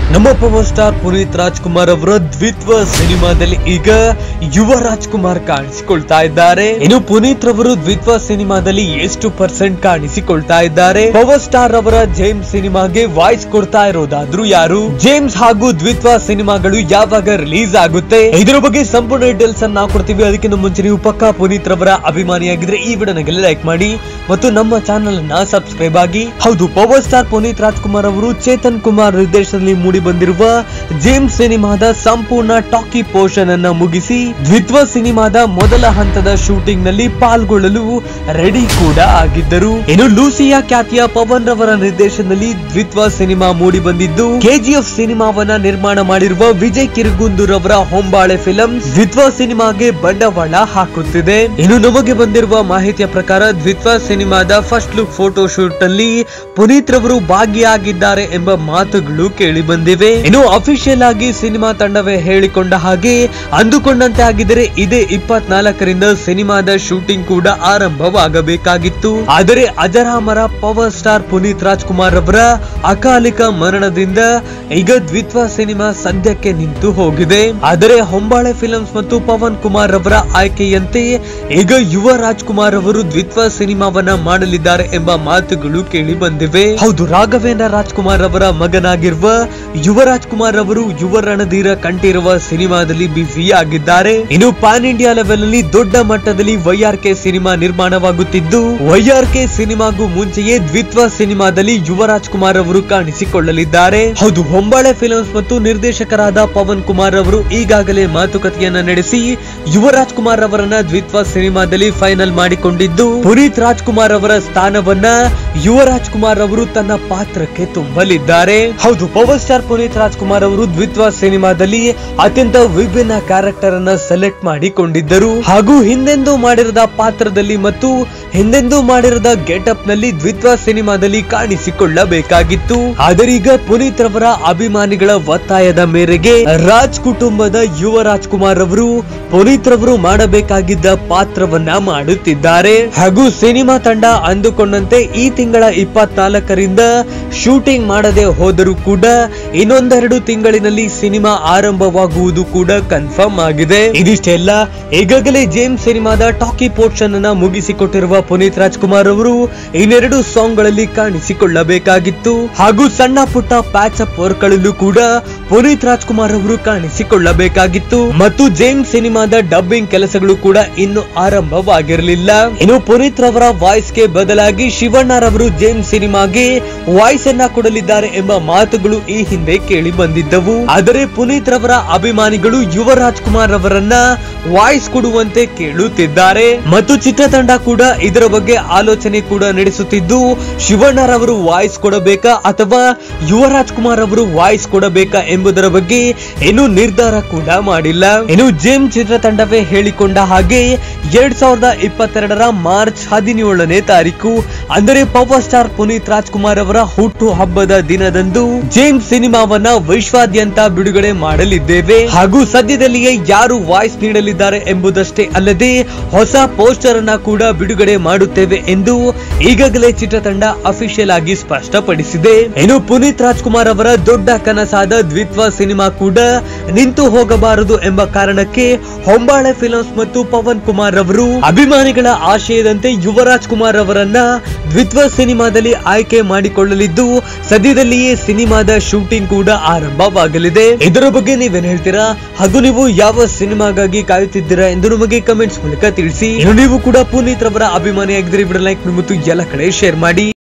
ನಮ್ಮ power star Puneeth Rajkumar ಅವರ ದ್ವಿತ್ವ ಸಿನಿಮಾದಲ್ಲಿ ಈಗ ಯುವ ರಾಜ್ಕುಮಾರ್ ಕಾಣಿಸಿಕೊಳ್ತಾ ಇದ್ದಾರೆ ಇನ್ನು ಪುನೀತ್ ರವರು ದ್ವಿತ್ವ ಸಿನಿಮಾದಲ್ಲಿ ಎಷ್ಟು ಪರ್ಸೆಂಟ್ ಕಾಣಿಸಿಕೊಳ್ತಾ ಇದ್ದಾರೆ ಪವರ್ ಸ್ಟಾರ್ ಅವರ ಜೇಮ್ಸ್ ಸಿನಿಮಾಗೆ ವಾಯ್ಸ್ ಕೊಡ್ತಾ ಇರೋದಾದ್ರೂ ಯಾರು ಜೇಮ್ಸ್ ಹಾಗೂ ದ್ವಿತ್ವ ಸಿನಿಮಾಗಳು ಯಾವಾಗ ರಿಲೀಸ್ ಆಗುತ್ತೆ ಇದರ ಬಗ್ಗೆ ಸಂಪೂರ್ಣ ಡೀಟೇಲ್ಸ್ ಅನ್ನ ನಾವು ಕೊಡ್ತೀವಿ ಅದಕ್ಕಿಂತ ಮುಂಚೆ ನೀವು ಪಕ್ಕಾ ಪುನೀತ್ ರವರ ಅಭಿಮಾನಿಯಾಗಿದ್ರೆ ಈ ವಿಡಿಯೋನಾಗೆಲ್ಲ ಲೈಕ್ ಮಾಡಿ ಮತ್ತು ನಮ್ಮ ಚಾನೆಲ್ ಅನ್ನ ಸಬ್ಸ್ಕ್ರೈಬ್ ಆಗಿ ಹೌದು ಪವರ್ ಸ್ಟಾರ್ ಪುನೀತ್ ರಾಜ್ಕುಮಾರ್ ಅವರು ಚೇತನ್ ಕುಮಾರ್ ನಿರ್ದೇಶನದಲ್ಲಿ ಮೂಡಿ ಬಂದಿರುವ ಜೇಮ್ಸ್ ಸಿನಿಮಾದ ಸಂಪೂರ್ಣ ಟಾಕಿ ಪೋರ್ಷನ್ ಅನ್ನ ಮುಗಿಸಿ ದ್ವಿತ್ವ ಸಿನಿಮಾದ ಮೊದಲ ಹಂತದ ಶೂಟಿಂಗ್ ನಲ್ಲಿ ಪಾಲ್ಗೊಳ್ಳಲು ರೆಡಿ ಕೂಡ ಆಗಿದ್ದರು ಇನ್ನು ಲೂಸಿಯಾ ಖ್ಯಾತಿಯ ಪವನ್ ರವರ ನಿರ್ದೇಶನದಲ್ಲಿ ದ್ವಿತ್ವ ಸಿನಿಮಾ ಮೂಡಿ ಬಂದಿದ್ದು ಕೆಜಿಎಫ್ ಸಿನಿಮಾವನ್ನ ನಿರ್ಮಾಣ ಮಾಡಿರುವ ವಿಜಯ್ ಕಿರುಗುಂದೂರ್ ಅವರ ಹೊಂಬಾಳೆ ಫಿಲಂ ದ್ವಿತ್ವ ಸಿನಿಮಾಗೆ ಬಂಡವಾಳ ಹಾಕುತ್ತಿದೆ ಇನ್ನು ನಮಗೆ ಬಂದಿರುವ ಮಾಹಿತಿಯ ಪ್ರಕಾರ ದ್ವಿತ್ವ ಸಿನಿಮಾದ ಫಸ್ಟ್ ಲುಕ್ ಫೋಟೋ ಶೂಟ್ ನಲ್ಲಿ ಪುನೀತ್ ರವರು ಭಾಗಿಯಾಗಿದ್ದಾರೆ ಎಂಬ ಮಾತುಗಳು ಕೇಳಿ ಬಂದಿವೆ ಇನ್ನು ಅಫಿಷಿಯಲ್ ಆಗಿ ಸಿನಿಮಾ ತಂಡವೇ ಹೇಳಿಕೊಂಡ ಹಾಗೆ ಅಂದುಕೊಂಡಂತೆ ಆಗಿದ್ದರೆ ಇದೇ ಇಪ್ಪತ್ನಾಲ್ಕರಿಂದ ಸಿನಿಮಾದ ಶೂಟಿಂಗ್ ಕೂಡ ಆರಂಭವಾಗಬೇಕಾಗಿತ್ತು ಆದರೆ ಅಜರಾಮರ ಪವರ್ ಸ್ಟಾರ್ ಪುನೀತ್ ರಾಜ್ಕುಮಾರ್ ಅವರ ಅಕಾಲಿಕ ಮರಣದಿಂದ ಈಗ ದ್ವಿತ್ವ ಸಿನಿಮಾ ಸದ್ಯಕ್ಕೆ ನಿಂತು ಹೋಗಿದೆ ಆದರೆ ಹೊಂಬಾಳೆ ಫಿಲ್ಮ್ಸ್ ಮತ್ತು ಪವನ್ ಕುಮಾರ್ ಅವರ ಆಯ್ಕೆಯಂತೆ ಈಗ ಯುವ ರಾಜ್ಕುಮಾರ್ ಅವರು ದ್ವಿತ್ವ ಸಿನಿಮಾವನ್ನ ಮಾಡಲಿದ್ದಾರೆ ಎಂಬ ಮಾತುಗಳು ಕೇಳಿ ಬಂದಿವೆ ಹೌದು ರಾಘವೇಂದ್ರ ರಾಜ್ಕುಮಾರ್ ಅವರ ಮಗನಾಗಿರುವ ಯುವ ರಾಜ್ಕುಮಾರ್ ಅವರು ಯುವ ರಣಧೀರ ಕಂಠಿರುವ ಸಿನಿಮಾದಲ್ಲಿ ಬ್ಯುಸಿ ಆಗಿದ್ದಾರೆ ಇನ್ನು ಪ್ಯಾನ್ ಇಂಡಿಯಾ ಲೆವೆಲ್ ಅಲ್ಲಿ ದೊಡ್ಡ ಮಟ್ಟದಲ್ಲಿ ವೈಆರ್ ಕೆ ಸಿನಿಮಾ ನಿರ್ಮಾಣವಾಗುತ್ತಿದ್ದು ವೈಆರ್ ಕೆ ಸಿನಿಮಾಗೂ ಮುಂಚೆಯೇ ದ್ವಿತ್ವ ಸಿನಿಮಾದಲ್ಲಿ ಯುವ ರಾಜ್ಕುಮಾರ್ ಅವರು ಕಾಣಿಸಿಕೊಳ್ಳಲಿದ್ದಾರೆ ಹೌದು ಹೊಂಬಾಳೆ ಫಿಲ್ಮ್ಸ್ ಮತ್ತು ನಿರ್ದೇಶಕರಾದ ಪವನ್ ಕುಮಾರ್ ಅವರು ಈಗಾಗಲೇ ಮಾತುಕತೆಯನ್ನ ನಡೆಸಿ ಯುವ ರಾಜ್ಕುಮಾರ್ ಅವರನ್ನ ದ್ವಿತ್ವ ಸಿನಿಮಾದಲ್ಲಿ ಫೈನಲ್ ಮಾಡಿಕೊಂಡಿದ್ದು ಪುನೀತ್ ರಾಜ್ಕುಮಾರ್ ಅವರ ಸ್ಥಾನವನ್ನ ಯುವ ರಾಜ್ಕುಮಾರ್ ಅವರು ತನ್ನ ಪಾತ್ರಕ್ಕೆ ತುಂಬಲಿದ್ದಾರೆ ಹೌದು ಪವರ್ ಸ್ಟಾರ್ ಪುನೀತ್ ರಾಜ್ಕುಮಾರ್ ಅವರು ದ್ವಿತ್ವ ಸಿನಿಮಾದಲ್ಲಿ ಅತ್ಯಂತ ವಿಭಿನ್ನ ಕ್ಯಾರೆಕ್ಟರ್ ಅನ್ನ ಸೆಲೆಕ್ಟ್ ಮಾಡಿಕೊಂಡಿದ್ದರು ಹಾಗೂ ಹಿಂದೆಂದೂ ಮಾಡಿರದ ಪಾತ್ರದಲ್ಲಿ ಮತ್ತು ಹಿಂದೆಂದೂ ಮಾಡಿರದ ಗೆಟಪ್ ನಲ್ಲಿ ದ್ವಿತ್ವ ಸಿನಿಮಾದಲ್ಲಿ ಕಾಣಿಸಿಕೊಳ್ಳಬೇಕಾಗಿತ್ತು ಆದರೆ ಈಗ ಪುನೀತ್ ರವರ ಅಭಿಮಾನಿಗಳ ಒತ್ತಾಯದ ಮೇರೆಗೆ ರಾಜ್ ಕುಟುಂಬದ ಯುವ ರಾಜ್ಕುಮಾರ್ ಅವರು ಪುನೀತ್ ರವರು ಮಾಡಬೇಕಾಗಿದ್ದ ಪಾತ್ರವನ್ನ ಮಾಡುತ್ತಿದ್ದಾರೆ ಹಾಗೂ ಸಿನಿಮಾ ತಂಡ ಅಂದುಕೊಂಡಂತೆ ಈ ತಿಂಗಳ ಇಪ್ಪತ್ನಾಲ್ಕರಿಂದ ಶೂಟಿಂಗ್ ಮಾಡದೆ ಹೋದರೂ ಕೂಡ ಇನ್ನೊಂದೆರಡು ತಿಂಗಳಿನಲ್ಲಿ ಸಿನಿಮಾ ಆರಂಭವಾಗುವುದು ಕೂಡ ಕನ್ಫರ್ಮ್ ಆಗಿದೆ ಇದಿಷ್ಟೆಲ್ಲ ಈಗಾಗಲೇ ಜೇಮ್ಸ್ ಸಿನಿಮಾದ ಟಾಕಿ ಪೋರ್ಷನ್ ಅನ್ನ ಮುಗಿಸಿಕೊಟ್ಟಿರುವ ಪುನೀತ್ ರಾಜ್ಕುಮಾರ್ ಅವರು ಇನ್ನೆರಡು ಸಾಂಗ್ ಗಳಲ್ಲಿ ಕಾಣಿಸಿಕೊಳ್ಳಬೇಕಾಗಿತ್ತು ಹಾಗೂ ಸಣ್ಣ ಪುಟ್ಟ ಪ್ಯಾಚ್ ಅಪ್ ವರ್ಕ್ ಗಳಲ್ಲೂ ಕೂಡ ಪುನೀತ್ ರಾಜ್ಕುಮಾರ್ ಅವರು ಕಾಣಿಸಿಕೊಳ್ಳಬೇಕಾಗಿತ್ತು ಮತ್ತು ಜೇಮ್ಸ್ ಸಿನಿಮಾದ ಡಬ್ಬಿಂಗ್ ಕೆಲಸಗಳು ಕೂಡ ಇನ್ನು ಆರಂಭವಾಗಿರಲಿಲ್ಲ ಇನ್ನು ಪುನೀತ್ ರವರ ವಾಯ್ಸ್ ಗೆ ಬದಲಾಗಿ ಶಿವಣ್ಣರವರು ಜೇಮ್ಸ್ ಸಿನಿಮಾಗೆ ವಾಯ್ಸ್ ಅನ್ನ ಕೊಡಲಿದ್ದಾರೆ ಎಂಬ ಮಾತುಗಳು ಈ ಹಿಂದೆ ಕೇಳಿ ಬಂದಿದ್ದವು ಆದರೆ ಪುನೀತ್ ರವರ ಅಭಿಮಾನಿಗಳು ಯುವ ರಾಜ್ಕುಮಾರ್ ಅವರನ್ನ ವಾಯ್ಸ್ ಕೊಡುವಂತೆ ಕೇಳುತ್ತಿದ್ದಾರೆ ಮತ್ತು ಚಿತ್ರತಂಡ ಕೂಡ ಇದರ ಬಗ್ಗೆ ಆಲೋಚನೆ ಕೂಡ ನಡೆಸುತ್ತಿದ್ದು ಶಿವಣ್ಣರವರು ವಾಯ್ಸ್ ಕೊಡಬೇಕಾ ಅಥವಾ ಯುವ ರಾಜ್ಕುಮಾರ್ ಅವರು ವಾಯ್ಸ್ ಕೊಡಬೇಕಾ ಎಂಬುದರ ಬಗ್ಗೆ ಇನ್ನೂ ನಿರ್ಧಾರ ಕೂಡ ಮಾಡಿಲ್ಲ ಇನ್ನು ಜೇಮ್ ಚಿತ್ರತಂಡವೇ ಹೇಳಿಕೊಂಡ ಹಾಗೆ ಎರಡ್ ಸಾವಿರದ ಇಪ್ಪತ್ತೆರಡರ ಮಾರ್ಚ್ ಹದಿನೇಳನೇ ತಾರೀಕು ಅಂದರೆ ಪವರ್ ಸ್ಟಾರ್ ಪುನೀತ್ ರಾಜ್ಕುಮಾರ್ ಅವರ ಹುಟ್ಟು ಹಬ್ಬದ ದಿನದಂದು ಜೇಮ್ಸ್ ಸಿನಿಮಾವನ್ನ ವಿಶ್ವಾದ್ಯಂತ ಬಿಡುಗಡೆ ಮಾಡಲಿದ್ದೇವೆ ಹಾಗೂ ಸದ್ಯದಲ್ಲಿಯೇ ಯಾರು ವಾಯ್ಸ್ ನೀಡಲಿದ್ದಾರೆ ಎಂಬುದಷ್ಟೇ ಅಲ್ಲದೆ ಹೊಸ ಪೋಸ್ಟರ್ ಅನ್ನ ಕೂಡ ಬಿಡುಗಡೆ ಮಾಡುತ್ತೇವೆ ಎಂದು ಈಗಾಗಲೇ ಚಿತ್ರತಂಡ ಅಫಿಷಿಯಲ್ ಆಗಿ ಸ್ಪಷ್ಟಪಡಿಸಿದೆ ಇನ್ನು ಪುನೀತ್ ರಾಜ್ಕುಮಾರ್ ಅವರ ದೊಡ್ಡ ಕನಸಾದ ದ್ವಿತ್ವ ಸಿನಿಮಾ ಕೂಡ ನಿಂತು ಹೋಗಬಾರದು ಎಂಬ ಕಾರಣಕ್ಕೆ ಹೊಂಬಾಳೆ ಫಿಲ್ಮ್ಸ್ ಮತ್ತು ಪವನ್ ಕುಮಾರ್ ಅವರು ಅಭಿಮಾನಿಗಳ ಆಶಯದಂತೆ ಯುವರಾಜ್ ಕುಮಾರ್ ಅವರನ್ನ ದ್ವಿತ್ವ ಸಿನಿಮಾದಲ್ಲಿ ಆಯ್ಕೆ ಮಾಡಿಕೊಳ್ಳಲಿದ್ದು ಸದ್ಯದಲ್ಲಿಯೇ ಸಿನಿಮಾದ ಶೂಟಿಂಗ್ ಕೂಡ ಆರಂಭವಾಗಲಿದೆ ಇದರ ಬಗ್ಗೆ ನೀವೇನ್ ಹೇಳ್ತೀರಾ ಹಾಗೂ ನೀವು ಯಾವ ಸಿನಿಮಾಗಾಗಿ ಕಾಯುತ್ತಿದ್ದೀರಾ ಎಂದು ನಮಗೆ ಕಮೆಂಟ್ಸ್ ಮೂಲಕ ತಿಳಿಸಿ ಇನ್ನು ನೀವು ಕೂಡ ಪುನೀತ್ ರವರ ಅಭಿಮಾನಿಯಾಗಿದ್ದರೆ ವಿಡಿಯೋ ಲೈಕ್ ಮತ್ತು ಎಲ್ಲ ಕಡೆ ಶೇರ್ ಮಾಡಿ